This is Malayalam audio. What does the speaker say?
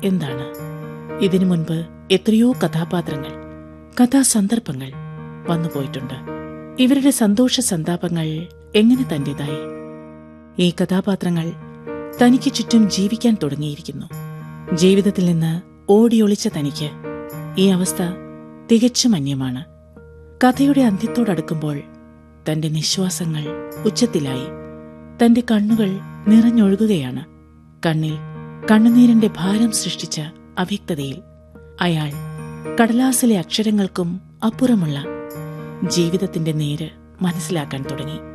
എന്താണ് ഇതിനു മുൻപ് എത്രയോ കഥാപാത്രങ്ങൾ കഥാസന്ദർഭങ്ങൾ വന്നുപോയിട്ടുണ്ട് ഇവരുടെ സന്തോഷ സന്താപങ്ങൾ എങ്ങനെ തന്റേതായി ഈ കഥാപാത്രങ്ങൾ തനിക്ക് ചുറ്റും ജീവിക്കാൻ തുടങ്ങിയിരിക്കുന്നു ജീവിതത്തിൽ നിന്ന് ഓടിയൊളിച്ച തനിക്ക് ഈ അവസ്ഥ തികച്ചും അന്യമാണ് കഥയുടെ അന്ത്യത്തോടടുക്കുമ്പോൾ തന്റെ നിശ്വാസങ്ങൾ ഉച്ചത്തിലായി തന്റെ കണ്ണുകൾ നിറഞ്ഞൊഴുകുകയാണ് കണ്ണിൽ കണ്ണുനീരിന്റെ ഭാരം സൃഷ്ടിച്ച അവ്യക്തതയിൽ അയാൾ കടലാസിലെ അക്ഷരങ്ങൾക്കും അപ്പുറമുള്ള ജീവിതത്തിന്റെ നേര് മനസ്സിലാക്കാൻ തുടങ്ങി